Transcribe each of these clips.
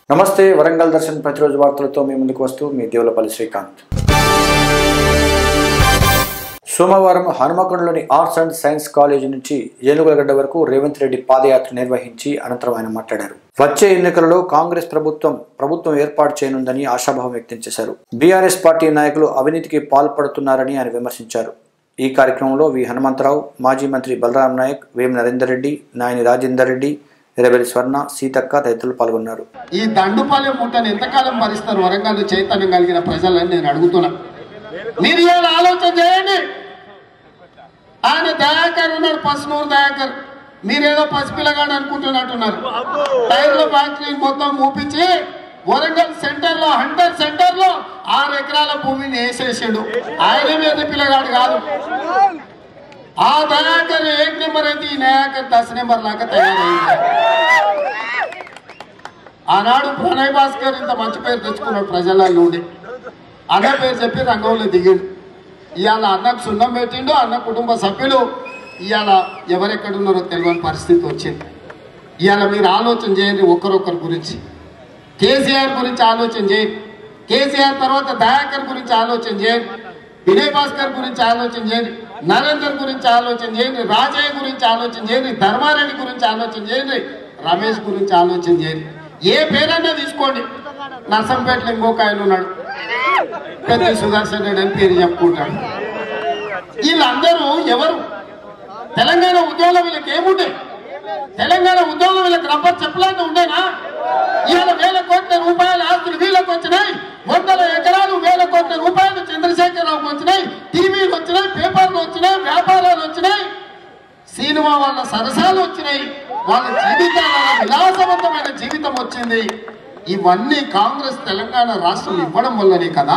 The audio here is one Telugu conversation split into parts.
నమస్తే వరంగల్ దర్శన్ ప్రతిరోజు వార్తలతో మీ ముందుకు వస్తూ మీ దేవులపల్లి శ్రీకాంత్ సోమవారం హనుమకొండలోని ఆర్ట్స్ అండ్ సైన్స్ కాలేజీ నుంచి ఏనుగులగడ్డ వరకు రేవంత్ రెడ్డి పాదయాత్ర నిర్వహించి అనంతరం ఆయన మాట్లాడారు వచ్చే ఎన్నికలలో కాంగ్రెస్ ప్రభుత్వం ప్రభుత్వం ఏర్పాటు చేయనుందని ఆశాభావం వ్యక్తం చేశారు బీఆర్ఎస్ పార్టీ నాయకులు అవినీతికి పాల్పడుతున్నారని ఆయన విమర్శించారు ఈ కార్యక్రమంలో వి హనుమంతరావు మాజీ మంత్రి బలరాం నాయక్ వేం నరేందర్ రెడ్డి నాయని రాజేందర్ రెడ్డి ఎరబెల్లి స్వర్ణ సీతక్క తదితరులు పాల్గొన్నారు ఈ దండుపాలెం ముట్టను ఎంతకాలం భరిస్తారు వరంగల్ చైతన్యం కలిగిన ప్రజలని నేను అడుగుతున్నా మీరు ఇవాళ ఆలోచన చేయండి ఆయన దయాకర్ ఉన్నాడు పసునూరు దయాకర్ మీరేదో పసిపిల్లగాడు అనుకుంటున్నట్టున్నారు టైర్ల ఫ్యాక్టరీ మొత్తం మూపించి వరంగల్ సెంటర్ లో హండ్రెడ్ సెంటర్ లో ఆరు ఎకరాల భూమిని వేసేసాడు ఆయన మీద పిల్లగాడు కాదు ఆ దయాకర్ ఏక్ నెంబర్ అయితే ఈ నయాకర్ దశ నెంబర్ లాగా తయారైంది ఆనాడు ప్రణయ్ భాస్కర్ ఇంత మంచి పేరు తెచ్చుకున్నాడు ప్రజలలో ఉండి అన్న పేరు చెప్పి రంగంలో దిగిండు ఇవాళ అన్నకు సున్నం పెట్టిండు అన్న కుటుంబ సభ్యులు ఇవాళ ఎవరెక్కడున్నారో తెలియని పరిస్థితి వచ్చింది ఇవాళ మీరు ఆలోచన చేయండి ఒకరొకరి గురించి కేసీఆర్ గురించి ఆలోచన చేయండి కేసీఆర్ తర్వాత దయాకర్ గురించి ఆలోచన చేయండి వినయ్ భాస్కర్ గురించి ఆలోచన చేయండి నరేందర్ గురించి ఆలోచన చేయండి రాజయ్య గురించి ఆలోచన చేయండి ధర్మారెడ్డి గురించి ఆలోచన చేయండి రమేష్ గురించి ఆలోచన చేయండి ఏ పేరైనా తీసుకోండి నర్సంపేటలో ఇంకొక ఆయన ఉన్నాడు పెద్ద సుదర్శన్ రెడ్డి అని పేరు చెప్పుకుంటాడు వీళ్ళందరూ ఎవరు తెలంగాణ ఉద్యోగం వీళ్ళకి ఏముండే తెలంగాణ ఉద్యోగం వీళ్ళకి రబ్బర్ చెప్పలేక ఉండేనా ఇవాళ వేల కోట్ల రూపాయల ఆస్తులు వీళ్ళకి వచ్చినాయి వందల ఎకరాలు వేల కోట్ల రూపాయలు చంద్రశేఖరరావుకి వచ్చినాయి టీవీలు వచ్చినాయి పేపర్లు వచ్చినాయి వ్యాపారాలు వచ్చినాయి సినిమా వాళ్ళ సరసాలు వచ్చినాయి వాళ్ళ జీవితాల విలాసవంతమైన జీవితం వచ్చింది ఇవన్నీ కాంగ్రెస్ తెలంగాణ రాష్ట్రం ఇవ్వడం వల్లనే కదా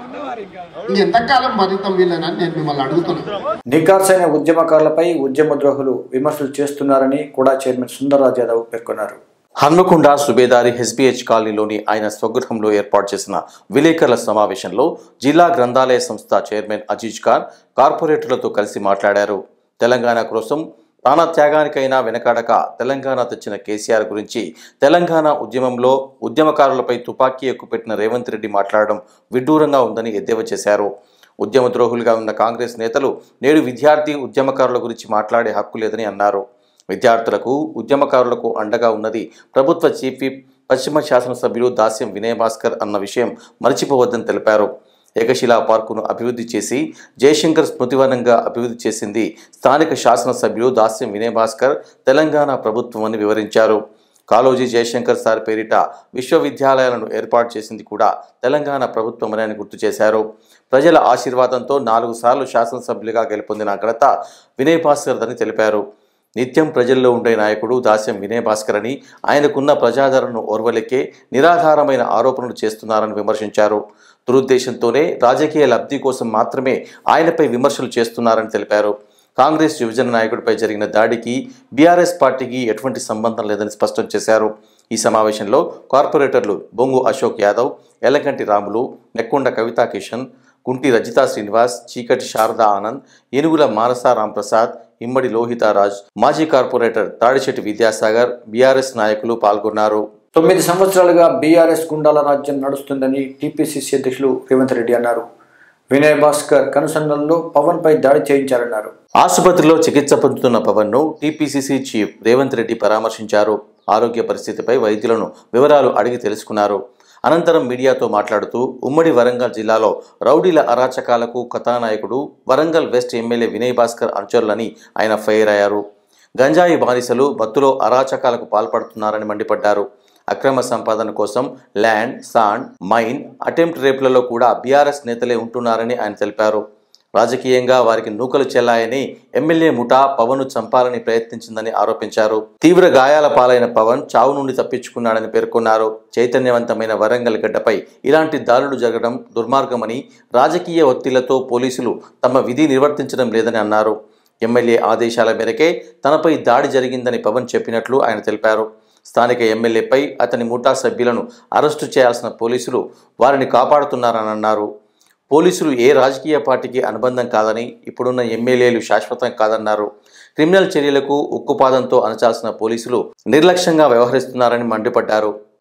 ఇంకెంతకాలం భరితం వీళ్ళనని నేను మిమ్మల్ని అడుగుతున్నాను నికార్సైన ఉద్యమకారులపై ఉద్యమ ద్రోహులు విమర్శలు చేస్తున్నారని కూడా చైర్మన్ సుందర్రాజ్ యాదవ్ పేర్కొన్నారు హన్మకొండ సుబేదారి హెచ్బిహెచ్ కాలనీలోని ఆయన స్వగృహంలో ఏర్పాటు చేసిన విలేకరుల సమావేశంలో జిల్లా గ్రంథాలయ సంస్థ చైర్మన్ అజీజ్ ఖాన్ కార్పొరేటర్లతో కలిసి మాట్లాడారు తెలంగాణ కోసం ప్రాణ త్యాగానికైనా వెనకాడక తెలంగాణ తెచ్చిన కేసీఆర్ గురించి తెలంగాణ ఉద్యమంలో ఉద్యమకారులపై తుపాకీ ఎక్కుపెట్టిన రేవంత్ రెడ్డి మాట్లాడడం విడ్డూరంగా ఉందని ఎద్దేవా చేశారు ఉద్యమ ద్రోహులుగా ఉన్న కాంగ్రెస్ నేతలు నేడు విద్యార్థి ఉద్యమకారుల గురించి మాట్లాడే హక్కు లేదని అన్నారు విద్యార్థులకు ఉద్యమకారులకు అండగా ఉన్నది ప్రభుత్వ చీఫ్ విప్ పశ్చిమ శాసనసభ్యులు దాస్యం వినయ్ భాస్కర్ అన్న విషయం మర్చిపోవద్దని తెలిపారు ఏకశిలా పార్కును అభివృద్ధి చేసి జయశంకర్ స్మృతివనంగా అభివృద్ధి చేసింది స్థానిక శాసనసభ్యులు దాస్యం వినయ్ భాస్కర్ తెలంగాణ ప్రభుత్వం అని వివరించారు కాళోజీ జయశంకర్ సార్ పేరిట విశ్వవిద్యాలయాలను ఏర్పాటు చేసింది కూడా తెలంగాణ ప్రభుత్వమని ఆయన గుర్తు చేశారు ప్రజల ఆశీర్వాదంతో నాలుగు సార్లు శాసనసభ్యులుగా గెలుపొందిన ఘనత వినయ్ భాస్కర్ అని తెలిపారు నిత్యం ప్రజల్లో ఉండే నాయకుడు దాస్యం వినయ్ భాస్కర్ అని ఆయనకున్న ప్రజాదరణను ఓర్వలెక్కే నిరాధారమైన ఆరోపణలు చేస్తున్నారని విమర్శించారు దురుద్దేశంతోనే రాజకీయ లబ్ధి కోసం మాత్రమే ఆయనపై విమర్శలు చేస్తున్నారని తెలిపారు కాంగ్రెస్ యువజన నాయకుడిపై జరిగిన దాడికి బీఆర్ఎస్ పార్టీకి ఎటువంటి సంబంధం లేదని స్పష్టం చేశారు ఈ సమావేశంలో కార్పొరేటర్లు బొంగు అశోక్ యాదవ్ ఎల్లకంటి రాములు నెక్కొండ కవితా కిషన్ కుంటి రజితా శ్రీనివాస్ చీకటి శారదా ఆనంద్ ఏనుగుల మానసా రాంప్రసాద్ ఇమ్మడి లోహితారాజ్ మాజీ కార్పొరేటర్ తాడిశెట్టి విద్యాసాగర్ బీఆర్ఎస్ నాయకులు పాల్గొన్నారు తొమ్మిది సంవత్సరాలుగా బీఆర్ఎస్ గుండాల రాజ్యం నడుస్తుందని టీపీసీసీ అధ్యక్షులు రేవంత్ రెడ్డి అన్నారు వినయ్ భాస్కర్ కనుసన్నల్లో పవన్ పై దాడి చేయించారన్నారు ఆసుపత్రిలో చికిత్స పొందుతున్న పవన్ను టీపీసీసీ చీఫ్ రేవంత్ రెడ్డి పరామర్శించారు ఆరోగ్య పరిస్థితిపై వైద్యులను వివరాలు అడిగి తెలుసుకున్నారు అనంతరం మీడియాతో మాట్లాడుతూ ఉమ్మడి వరంగల్ జిల్లాలో రౌడీల అరాచకాలకు కథానాయకుడు వరంగల్ వెస్ట్ ఎమ్మెల్యే వినయ్ భాస్కర్ అనుచరులని ఆయన ఫైర్ అయ్యారు గంజాయి బానిసలు మత్తులో అరాచకాలకు పాల్పడుతున్నారని మండిపడ్డారు అక్రమ సంపాదన కోసం ల్యాండ్ సాండ్ మైన్ అటెంప్ట్ రేపులలో కూడా బీఆర్ఎస్ నేతలే ఉంటున్నారని ఆయన తెలిపారు రాజకీయంగా వారికి నూకలు చెల్లాయని ఎమ్మెల్యే ముఠా పవన్ను చంపాలని ప్రయత్నించిందని ఆరోపించారు తీవ్ర గాయాల పాలైన పవన్ చావు నుండి తప్పించుకున్నాడని పేర్కొన్నారు చైతన్యవంతమైన వరంగల్ గడ్డపై ఇలాంటి దాడులు జరగడం దుర్మార్గమని రాజకీయ ఒత్తిళ్లతో పోలీసులు తమ విధి నిర్వర్తించడం లేదని అన్నారు ఎమ్మెల్యే ఆదేశాల మేరకే తనపై దాడి జరిగిందని పవన్ చెప్పినట్లు ఆయన తెలిపారు స్థానిక ఎమ్మెల్యేపై అతని ముఠా సభ్యులను అరెస్టు చేయాల్సిన పోలీసులు వారిని కాపాడుతున్నారని అన్నారు పోలీసులు ఏ రాజకీయ పార్టీకి అనుబంధం కాదని ఇప్పుడున్న ఎమ్మెల్యేలు శాశ్వతం కాదన్నారు క్రిమినల్ చర్యలకు ఉక్కుపాదంతో అణచాల్సిన పోలీసులు నిర్లక్ష్యంగా వ్యవహరిస్తున్నారని మండిపడ్డారు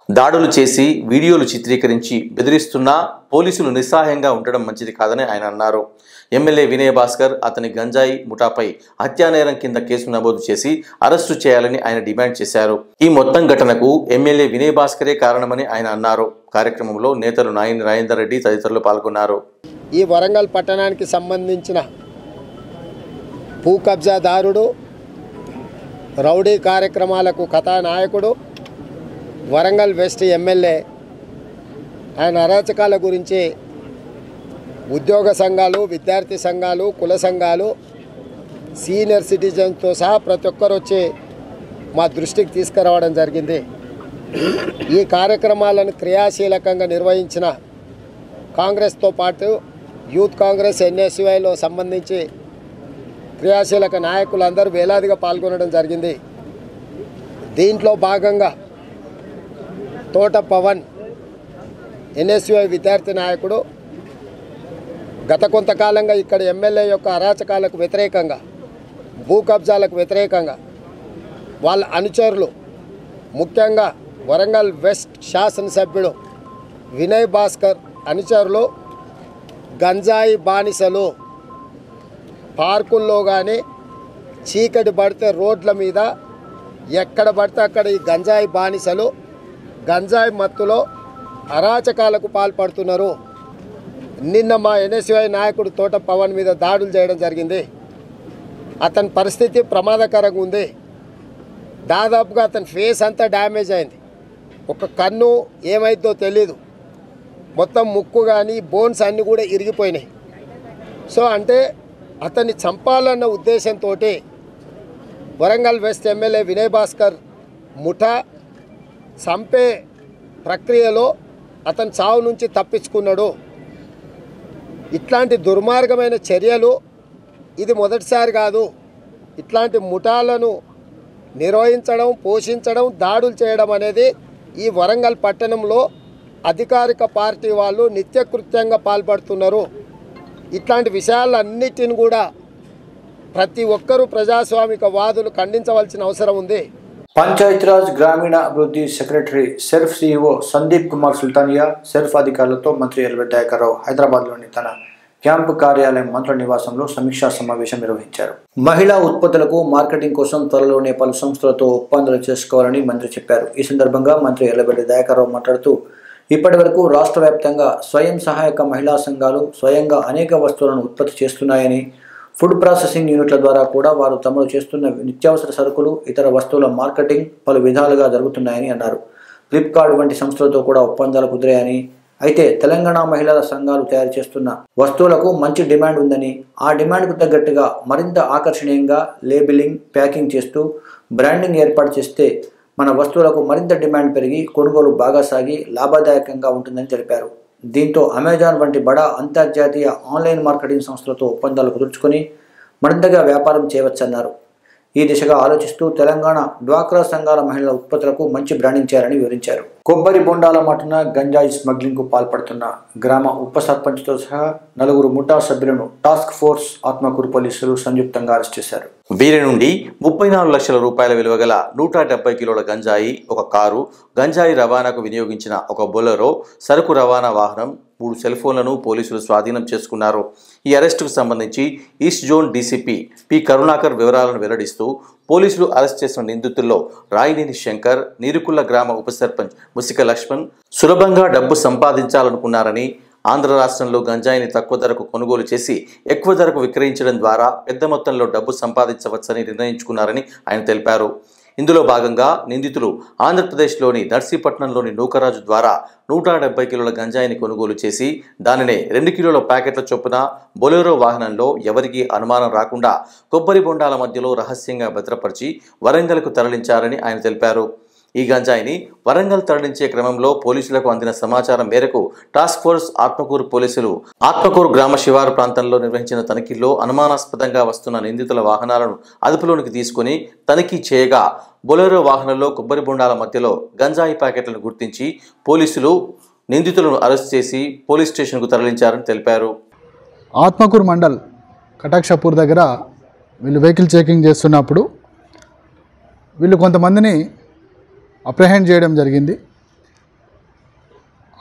దాడులు చేసి వీడియోలు చిత్రీకరించి బెదిరిస్తున్నా పోలీసులు నిస్సహాయంగా ఉండడం మంచిది కాదని ఆయన అన్నారు ఎమ్మెల్యే వినయ్ భాస్కర్ అతని గంజాయి ముఠాపై హత్యానేరం కింద కేసు నమోదు చేసి అరెస్టు చేయాలని ఆయన డిమాండ్ చేశారు ఈ మొత్తం ఘటనకు ఎమ్మెల్యే వినయ్ భాస్కరే కారణమని ఆయన అన్నారు కార్యక్రమంలో నేతలు నాయని రాజేందర్ రెడ్డి తదితరులు పాల్గొన్నారు ఈ వరంగల్ పట్టణానికి సంబంధించిన భూ కబ్జాదారుడు రౌడీ కార్యక్రమాలకు కథానాయకుడు వరంగల్ వెస్ట్ ఎమ్మెల్యే ఆయన అరాచకాల గురించి ఉద్యోగ సంఘాలు విద్యార్థి సంఘాలు కుల సంఘాలు సీనియర్ సిటిజన్స్తో సహా ప్రతి ఒక్కరు వచ్చి మా దృష్టికి తీసుకురావడం జరిగింది ఈ కార్యక్రమాలను క్రియాశీలకంగా నిర్వహించిన కాంగ్రెస్తో పాటు యూత్ కాంగ్రెస్ ఎన్ఎస్యుఐలో సంబంధించి క్రియాశీలక నాయకులందరూ వేలాదిగా పాల్గొనడం జరిగింది దీంట్లో భాగంగా తోట పవన్ ఎన్ఎస్యుఐ విద్యార్థి నాయకుడు గత కొంతకాలంగా ఇక్కడ ఎమ్మెల్యే యొక్క అరాచకాలకు వ్యతిరేకంగా భూ కబ్జాలకు వ్యతిరేకంగా వాళ్ళ అనుచరులు ముఖ్యంగా వరంగల్ వెస్ట్ శాసనసభ్యుడు వినయ్ భాస్కర్ అనుచరులు గంజాయి బానిసలు పార్కుల్లో కానీ చీకటి పడితే రోడ్ల మీద ఎక్కడ పడితే అక్కడ ఈ గంజాయి బానిసలు గంజాయి మత్తులో అరాచకాలకు పాల్పడుతున్నారు నిన్న మా ఎన్ఎస్యుఐ నాయకుడు తోట పవన్ మీద దాడులు చేయడం జరిగింది అతని పరిస్థితి ప్రమాదకరంగా ఉంది దాదాపుగా అతని ఫేస్ అంతా డ్యామేజ్ అయింది ఒక కన్ను ఏమైందో తెలీదు మొత్తం ముక్కు కానీ బోన్స్ అన్నీ కూడా ఇరిగిపోయినాయి సో అంటే అతన్ని చంపాలన్న ఉద్దేశంతో వరంగల్ వెస్ట్ ఎమ్మెల్యే వినయ్ భాస్కర్ ముఠా చంపే ప్రక్రియలో అతను చావు నుంచి తప్పించుకున్నాడు ఇట్లాంటి దుర్మార్గమైన చర్యలు ఇది మొదటిసారి కాదు ఇట్లాంటి ముఠాలను నిర్వహించడం పోషించడం దాడులు చేయడం అనేది ఈ వరంగల్ పట్టణంలో అధికారిక పార్టీ వాళ్ళు నిత్యకృత్యంగా పాల్పడుతున్నారు ఇట్లాంటి విషయాలన్నిటిని కూడా ప్రతి ఒక్కరూ ప్రజాస్వామిక వాదులు ఖండించవలసిన అవసరం ఉంది పంచాయతీరాజ్ గ్రామీణ అభివృద్ధి secretary SERP CEO Sandeep Kumar Sultania SERP అధికారులతో మంత్రి ఎల్వి దయాకర్రావు హైదరాబాద్లోని తన క్యాంపు కార్యాలయం మంత్రుల నివాసంలో సమీక్షా సమావేశం నిర్వహించారు మహిళా ఉత్పత్తులకు మార్కెటింగ్ కోసం త్వరలోనే పలు సంస్థలతో ఒప్పందాలు చేసుకోవాలని మంత్రి చెప్పారు ఈ సందర్భంగా మంత్రి ఎల్లబెల్లి దయాకర్రావు మాట్లాడుతూ ఇప్పటి వరకు రాష్ట్ర వ్యాప్తంగా స్వయం సహాయక మహిళా సంఘాలు స్వయంగా అనేక వస్తువులను ఉత్పత్తి చేస్తున్నాయని ఫుడ్ ప్రాసెసింగ్ యూనిట్ల ద్వారా కూడా వారు తమరు చేస్తున్న నిత్యావసర సరుకులు ఇతర వస్తువుల మార్కెటింగ్ పలు విధాలుగా జరుగుతున్నాయని అన్నారు ఫ్లిప్కార్ట్ వంటి సంస్థలతో కూడా ఒప్పందాలు కుదిరాయని అయితే తెలంగాణ మహిళల సంఘాలు తయారు చేస్తున్న వస్తువులకు మంచి డిమాండ్ ఉందని ఆ డిమాండ్కు తగ్గట్టుగా మరింత ఆకర్షణీయంగా లేబిలింగ్ ప్యాకింగ్ చేస్తూ బ్రాండింగ్ ఏర్పాటు చేస్తే మన వస్తువులకు మరింత డిమాండ్ పెరిగి కొనుగోలు బాగా సాగి లాభదాయకంగా ఉంటుందని తెలిపారు దీంతో అమెజాన్ వంటి బడా అంతర్జాతీయ ఆన్లైన్ మార్కెటింగ్ సంస్థలతో ఒప్పందాలు కుదుర్చుకొని మరింతగా వ్యాపారం చేయవచ్చన్నారు ఈ దిశగా ఆలోచిస్తూ తెలంగాణ డ్వాక్రా సంఘాల మహిళల ఉత్పత్తులకు మంచి బ్రాండింగ్ చేయాలని వివరించారు కొబ్బరి బొండాల మాటున గంజాయి స్మగ్లింగ్ కు పాల్పడుతున్న గ్రామ ఉప సర్పంచ్తో సహా నలుగురు ముఠా సభ్యులను టాస్క్ ఫోర్స్ ఆత్మకూరు పోలీసులు సంయుక్తంగా అరెస్ట్ చేశారు వీరి నుండి ముప్పై నాలుగు లక్షల రూపాయల విలువ గల నూట డెబ్బై కిలోల గంజాయి ఒక కారు గంజాయి రవాణాకు వినియోగించిన ఒక బొలెరో సరుకు రవాణా వాహనం మూడు సెల్ ఫోన్లను పోలీసులు స్వాధీనం చేసుకున్నారు ఈ అరెస్టుకు సంబంధించి east zone DCP P Karunakar వివరాలను వెల్లడిస్తూ పోలీసులు అరెస్ట్ చేసిన నిందితుల్లో రాయినేని శంకర్ నీరుకుల్ల గ్రామ ఉప సర్పంచ్ ముసిక లక్ష్మణ్ సులభంగా డబ్బు సంపాదించాలనుకున్నారని ఆంధ్ర రాష్ట్రంలో గంజాయిని తక్కువ ధరకు కొనుగోలు చేసి ఎక్కువ ధరకు విక్రయించడం ద్వారా పెద్ద మొత్తంలో డబ్బు సంపాదించవచ్చని నిర్ణయించుకున్నారని ఆయన తెలిపారు ఇందులో భాగంగా నిందితులు ఆంధ్రప్రదేశ్లోని నర్సీపట్నంలోని నూకరాజు ద్వారా నూట డెబ్బై కిలోల గంజాయిని కొనుగోలు చేసి దానిని రెండు కిలోల ప్యాకెట్ల చొప్పున బొలెరో వాహనంలో ఎవరికీ అనుమానం రాకుండా కొబ్బరి బొండాల మధ్యలో రహస్యంగా భద్రపరిచి వరంగల్కు తరలించారని ఆయన తెలిపారు ఈ గంజాయిని వరంగల్ తరలించే క్రమంలో పోలీసులకు అందిన సమాచారం మేరకు టాస్క్ ఫోర్స్ ఆత్మకూరు పోలీసులు ఆత్మకూరు గ్రామ శివారు ప్రాంతంలో నిర్వహించిన తనిఖీల్లో అనుమానాస్పదంగా వస్తున్న నిందితుల వాహనాలను అదుపులోనికి తీసుకుని తనిఖీ చేయగా బొలెరో వాహనంలో కొబ్బరి బొండాల మధ్యలో గంజాయి ప్యాకెట్లను గుర్తించి పోలీసులు నిందితులను అరెస్ట్ చేసి పోలీస్ స్టేషన్కు తరలించారని తెలిపారు ఆత్మకూరు మండల్ కటాక్షపూర్ దగ్గర వీళ్ళు వెహికల్ చెకింగ్ చేస్తున్నప్పుడు వీళ్ళు కొంతమందిని అప్రహెండ్ చేయడం జరిగింది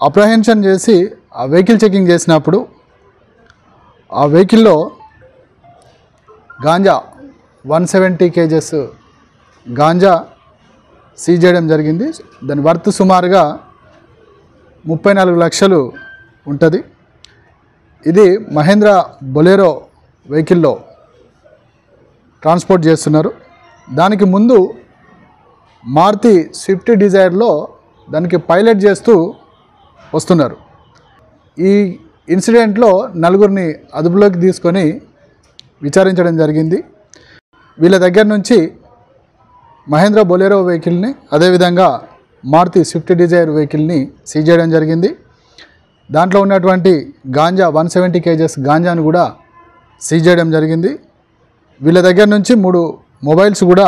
అప్రహెన్షన్ చేసి ఆ వెహికల్ చెకింగ్ చేసినప్పుడు ఆ వెహికల్లో ganja one seventy kgs ganja seize చేయడం జరిగింది దాని వర్త్ సుమారుగా ముప్పై నాలుగు లక్షలు ఉంటుంది ఇది మహేంద్ర బొలెరో వెహికల్లో ట్రాన్స్పోర్ట్ చేస్తున్నారు దానికి ముందు మారుతి స్విఫ్ట్ డిజైర్లో దానికి పైలట్ చేస్తూ వస్తున్నారు ఈ ఇన్సిడెంట్లో నలుగురిని అదుపులోకి తీసుకొని విచారించడం జరిగింది వీళ్ళ దగ్గర నుంచి మహేంద్ర బొలెరో వెహికల్ని అదేవిధంగా మారుతి స్విఫ్ట్ డిజైర్ వెహికల్ని సీజ్ చేయడం జరిగింది దాంట్లో ఉన్నటువంటి గాంజా వన్ సెవెంటీ కేజెస్ గాంజాను కూడా సీజ్ చేయడం జరిగింది వీళ్ళ దగ్గర నుంచి మూడు మొబైల్స్ కూడా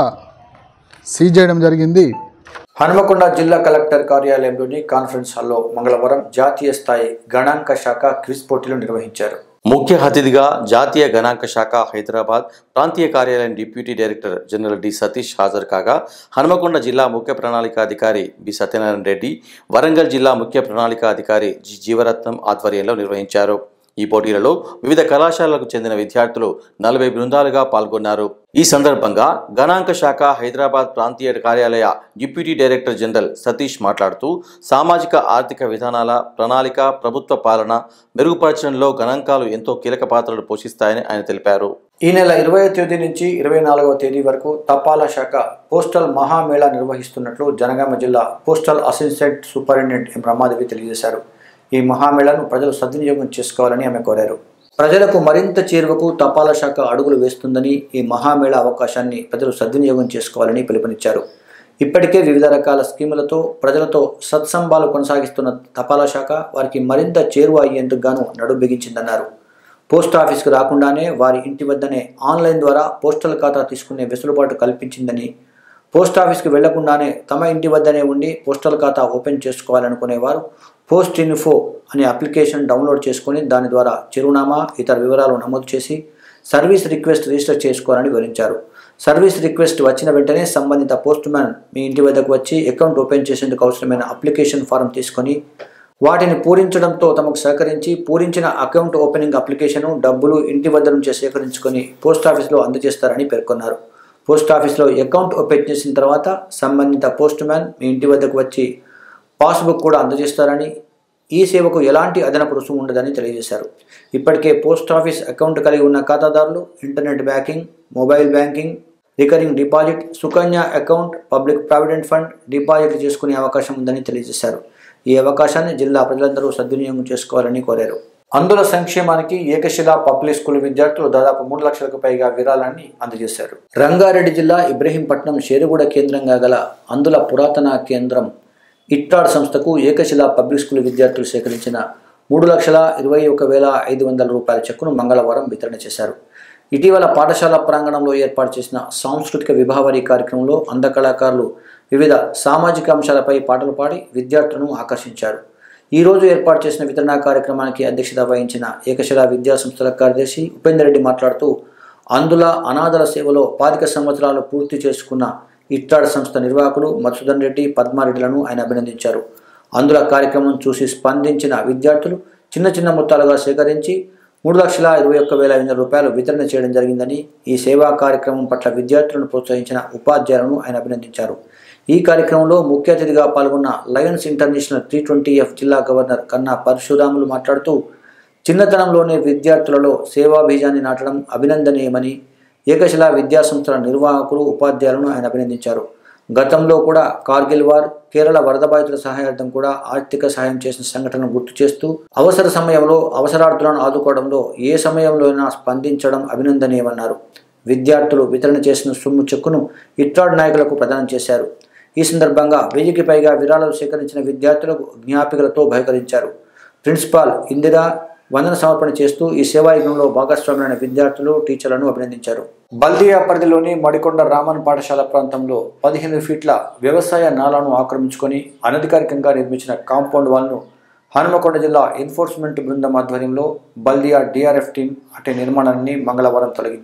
సీజ్ చేయడం జరిగింది హనుమకొండ జిల్లా కలెక్టర్ కార్యాలయంలోని కాన్ఫరెన్స్ హాల్లో మంగళవారం జాతీయ స్థాయి గణాంక శాఖ క్విజ్ పోటీలు నిర్వహించారు ముఖ్య అతిథిగా జాతీయ గణాంక శాఖ హైదరాబాద్ ప్రాంతీయ కార్యాలయం deputy director general D Satish హాజరు కాగా హనుమకొండ జిల్లా ముఖ్య ప్రణాళికాధికారి బి సత్యనారాయణ రెడ్డి వరంగల్ జిల్లా ముఖ్య ప్రణాళికాధికారి జి జీవరత్నం ఆధ్వర్యంలో నిర్వహించారు ఈ పోటీలలో వివిధ కళాశాలలకు చెందిన విద్యార్థులు నలభై బృందాలుగా పాల్గొన్నారు ఈ సందర్భంగా గణాంక శాఖ హైదరాబాద్ ప్రాంతీయ కార్యాలయ డిప్యూటీ డైరెక్టర్ జనరల్ సతీష్ మాట్లాడుతూ సామాజిక ఆర్థిక విధానాల ప్రణాళిక ప్రభుత్వ పాలన మెరుగుపరచడంలో గణాంకాలు ఎంతో కీలక పాత్రలు పోషిస్తాయని ఆయన తెలిపారు ఈ నెల ఇరవై తేదీ నుంచి ఇరవై నాలుగవ తేదీ వరకు తపాలా శాఖ పోస్టల్ మహామేళా నిర్వహిస్తున్నట్లు జనగామ జిల్లా postal assistant superintendent M Ramadevi తెలియజేశారు ఈ మహామేళాను ప్రజలు సద్వినియోగం చేసుకోవాలని ఆమె కోరారు ప్రజలకు మరింత చేరువకు తపాలా శాఖ అడుగులు వేస్తుందని ఈ మహామేళా అవకాశాన్ని ప్రజలు సద్వినియోగం చేసుకోవాలని పిలుపునిచ్చారు ఇప్పటికే వివిధ రకాల స్కీములతో ప్రజలతో సత్సంబాలు కొనసాగిస్తున్న తపాలా శాఖ వారికి మరింత చేరువ అయ్యేందుకు గాను నడుం బిగించిందన్నారు పోస్ట్ ఆఫీస్కు రాకుండానే వారి ఇంటి వద్దనే ఆన్లైన్ ద్వారా పోస్టల్ ఖాతా తీసుకునే వెసులుబాటు కల్పించిందని పోస్ట్ ఆఫీస్కి వెళ్లకుండానే తమ ఇంటి వద్దనే ఉండి పోస్టల్ ఖాతా ఓపెన్ చేసుకోవాలనుకునేవారు పోస్ట్ ఇన్ఫో అనే అప్లికేషన్ డౌన్లోడ్ చేసుకొని దాని ద్వారా చిరునామా ఇతర వివరాలు నమోదు చేసి సర్వీస్ రిక్వెస్ట్ రిజిస్టర్ చేసుకోవాలని వివరించారు సర్వీస్ రిక్వెస్ట్ వచ్చిన వెంటనే సంబంధిత పోస్ట్ మ్యాన్ మీ ఇంటి వద్దకు వచ్చి అకౌంట్ ఓపెన్ చేసేందుకు అవసరమైన అప్లికేషన్ ఫారం తీసుకొని వాటిని పూరించడంతో తమకు సహకరించి పూరించిన అకౌంట్ ఓపెనింగ్ అప్లికేషను డబ్బులు ఇంటి వద్ద నుంచే సేకరించుకొని పోస్ట్ ఆఫీస్లో అందజేస్తారని పేర్కొన్నారు పోస్ట్ ఆఫీస్లో అకౌంట్ ఓపెన్ చేసిన తర్వాత సంబంధిత పోస్ట్ మ్యాన్ మీ ఇంటి వద్దకు వచ్చి పాస్బుక్ కూడా అందజేస్తారని ఈ సేవకు ఎలాంటి అదనపు రుసుము ఉండదని తెలియజేశారు ఇప్పటికే పోస్ట్ ఆఫీస్ అకౌంట్ కలిగి ఉన్న ఖాతాదారులు internet banking mobile banking recurring deposit Sukanya account public provident fund deposit చేసుకునే అవకాశం ఉందని తెలియజేశారు ఈ అవకాశాన్ని జిల్లా ప్రజలందరూ సద్వినియోగం చేసుకోవాలని కోరారు అందుల సంక్షేమానికి ఏకశిలా పబ్లిక్ స్కూల్ విద్యార్థులు దాదాపు మూడు లక్షలకు పైగా విరాళాన్ని అందజేశారు రంగారెడ్డి జిల్లా ఇబ్రహీంపట్నం షేరుగూడ కేంద్రంగా గల అందుల పురాతన కేంద్రం ఇట్టాడ్ సంస్థకు ఏకశిలా పబ్లిక్ స్కూల్ విద్యార్థులు సేకరించిన మూడు లక్షల ఇరవై ఒక వేల ఐదు వందల రూపాయల చెక్కును మంగళవారం వితరణ చేశారు ఇటీవల పాఠశాల ప్రాంగణంలో ఏర్పాటు చేసిన సాంస్కృతిక విభావరి కార్యక్రమంలో అందకళాకారులు వివిధ సామాజిక అంశాలపై పాటలు పాడి విద్యార్థులను ఆకర్షించారు ఈ రోజు ఏర్పాటు చేసిన వితరణ కార్యక్రమానికి అధ్యక్షత వహించిన ఏకశిలా విద్యా సంస్థల కార్యదర్శి ఉపేందర్ రెడ్డి మాట్లాడుతూ అందుల అనాథల సేవలో పాతిక సంవత్సరాలు పూర్తి చేసుకున్న ఇట్టాడ్ సంస్థ నిర్వాహకులు మధుసూదన్ రెడ్డి పద్మారెడ్డిలను ఆయన అభినందించారు అందుల కార్యక్రమం చూసి స్పందించిన విద్యార్థులు చిన్న చిన్న మొత్తాలుగా సేకరించి మూడు లక్షల ఇరవై ఒక్క వేల ఐదు వందల రూపాయలు వితరణ చేయడం జరిగిందని ఈ సేవా కార్యక్రమం పట్ల విద్యార్థులను ప్రోత్సహించిన ఉపాధ్యాయులను ఆయన అభినందించారు ఈ కార్యక్రమంలో ముఖ్య అతిథిగా పాల్గొన్న Lions International three twenty F జిల్లా గవర్నర్ కన్నా పరశురాములు మాట్లాడుతూ చిన్నతనంలోనే విద్యార్థులలో సేవాబీజాన్ని నాటడం అభినందనీయమని ఏకశిలా విద్యాసంస్థల నిర్వాహకులు ఉపాధ్యాయులను ఆయన అభినందించారు గతంలో కూడా కార్గిల్ వార్ కేరళ వరద బాధితుల సహాయార్థం కూడా ఆర్థిక సహాయం చేసిన సంఘటనను గుర్తు చేస్తూ అవసర సమయంలో అవసరార్థులను ఆదుకోవడంలో ఏ సమయంలోనైనా స్పందించడం అభినందనీయమన్నారు విద్యార్థులు వితరణ చేసిన సొమ్ము చెక్కును ఇట్రాడ్ నాయకులకు ప్రదానం చేశారు ఈ సందర్భంగా వెయ్యికి పైగా విరాళాలు సేకరించిన విద్యార్థులకు జ్ఞాపికలతో బహికరించారు ప్రిన్సిపాల్ ఇందిరా వందన సమర్పణ చేస్తూ ఈ సేవాయుగంలో భాగస్వాములైన విద్యార్థులు టీచర్లను అభినందించారు బల్దియా పరిధిలోని మడికొండ రామన్ పాఠశాల ప్రాంతంలో పదిహేను ఫీట్ల వ్యవసాయ నాలాను ఆక్రమించుకొని అనధికారికంగా నిర్మించిన కాంపౌండ్ వాల్ను హనుమకొండ జిల్లా ఎన్ఫోర్స్మెంట్ బృందం ఆధ్వర్యంలో బల్దియా డిఆర్ఎఫ్ టీం అటే నిర్మాణాన్ని మంగళవారం తొలగించారు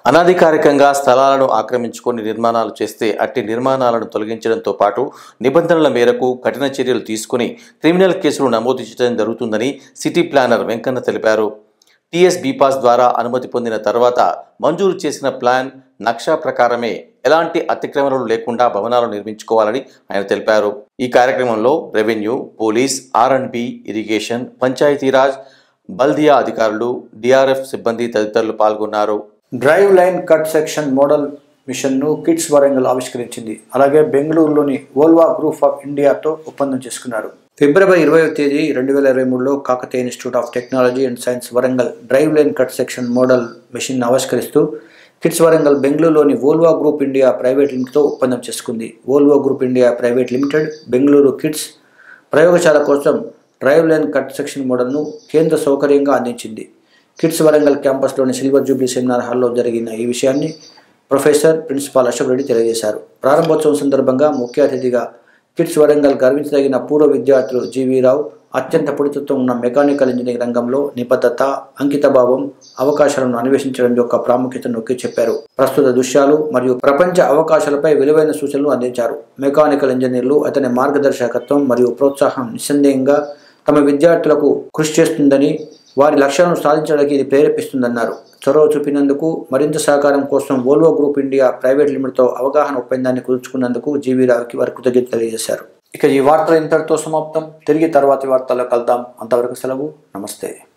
అనాధికారికంగా స్థలాలను ఆక్రమించుకొని నిర్మాణాలు చేస్తే అట్టి నిర్మాణాలను తొలగించడంతో పాటు నిబంధనల మేరకు కఠిన చర్యలు తీసుకుని క్రిమినల్ కేసులు నమోదు చేయడం జరుగుతుందని సిటీ ప్లానర్ వెంకన్న తెలిపారు టీఎస్ బీపాస్ ద్వారా అనుమతి పొందిన తర్వాత మంజూరు చేసిన ప్లాన్ నక్షా ప్రకారమే ఎలాంటి అతిక్రమణలు లేకుండా భవనాలు నిర్మించుకోవాలని ఆయన తెలిపారు ఈ కార్యక్రమంలో revenue police R and B irrigation Panchayati Raj బల్దియా అధికారులు డిఆర్ఎఫ్ సిబ్బంది తదితరులు పాల్గొన్నారు drive line cut section model మిషన్ను కిడ్స్ వరంగల్ ఆవిష్కరించింది అలాగే బెంగళూరులోని ఓల్వా గ్రూప్ ఆఫ్ ఇండియాతో ఒప్పందం చేసుకున్నారు ఫిబ్రవరి ఇరవై తేదీ రెండు వేల ఇరవై మూడులో Kakatiya Institute of Technology and Science Warangal drive line cut section model machine ఆవిష్కరిస్తూ కిడ్స్ వరంగల్ బెంగళూరులోని ఓల్వా గ్రూప్ ఇండియా ప్రైవేట్ లిమిటెడ్తో ఒప్పందం చేసుకుంది Volvo Group India Private Limited Bengaluru KITS ప్రయోగశాల కోసం డ్రైవ్ లైన్ కట్ సెక్షన్ మోడల్ను కేంద్ర సౌకర్యంగా అందించింది కిడ్స్ వరంగల్ క్యాంపస్లోని సిల్వర్ జూబ్లీ సెమినార్ హాల్లో జరిగిన ఈ విషయాన్ని ప్రొఫెసర్ ప్రిన్సిపాల్ అశోక్ రెడ్డి తెలియజేశారు ప్రారంభోత్సవం సందర్భంగా ముఖ్య అతిథిగా కిడ్స్ వరంగల్ గర్వించదగిన పూర్వ విద్యార్థులు జీవీ రావు అత్యంత పుడితత్వం ఉన్న మెకానికల్ ఇంజనీరింగ్ రంగంలో నిబద్ధత అంకితభావం అవకాశాలను అన్వేషించడం యొక్క ప్రాముఖ్యతను నొక్కి చెప్పారు ప్రస్తుత దృశ్యాలు మరియు ప్రపంచ అవకాశాలపై విలువైన సూచనలు అందించారు మెకానికల్ ఇంజనీర్లు అతని మార్గదర్శకత్వం మరియు ప్రోత్సాహం నిస్సందేహంగా తమ విద్యార్థులకు కృషి చేస్తుందని వారి లక్ష్యాలను సాధించడానికి ఇది ప్రేరేపిస్తుందన్నారు చొరవ చూపినందుకు మరింత సహకారం కోసం వోల్వో గ్రూప్ ఇండియా ప్రైవేట్ లిమిటెడ్తో అవగాహన ఒప్పందాన్ని కుదుర్చుకున్నందుకు జీవీ రావుకి వారి కృతజ్ఞత తెలియజేశారు ఇక ఈ వార్తలు ఇంతటితో సమాప్తం తిరిగి తర్వాతి వార్తల్లో కలుద్దాం అంతవరకు సెలవు నమస్తే